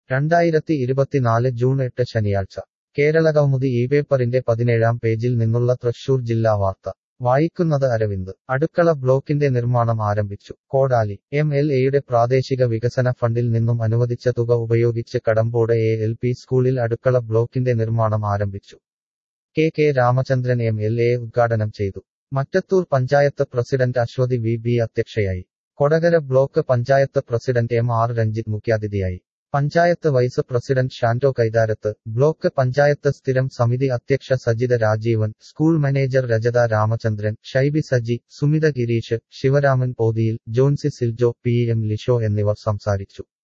രണ്ടായിരത്തി ഇരുപത്തിനാല് ജൂൺ എട്ട് ശനിയാഴ്ച കേരളകൗമുദി ഈ പേപ്പറിന്റെ പതിനേഴാം പേജിൽ നിന്നുള്ള തൃശൂർ ജില്ലാ വാർത്ത വായിക്കുന്നത് അരവിന്ദ് അടുക്കള ബ്ലോക്കിന്റെ നിർമ്മാണം ആരംഭിച്ചു കോടാലി എം എൽ എയുടെ പ്രാദേശിക വികസന ഫണ്ടിൽ നിന്നും അനുവദിച്ച തുക ഉപയോഗിച്ച് കടമ്പോട് എ എൽ പി സ്കൂളിൽ അടുക്കള ബ്ലോക്കിന്റെ നിർമ്മാണം ആരംഭിച്ചു K K Ramachandran M L A ഉദ്ഘാടനം ചെയ്തു Mattathur panchayat president Aswathy V B അധ്യക്ഷയായി Kodakara block panchayat president M R Ranjith മുഖ്യാതിഥിയായി panchayat vice president Shanto Kaitharath block panchayat സ്ഥിരം സമിതി അധ്യക്ഷ Sajitha Rajeevan school manager Rajatha Ramachandran Shaiby Saji Sumitha Gireesh Sivaraman Pothiyil Johnsy Siljo P M Lisho എന്നിവർ സംസാരിച്ചു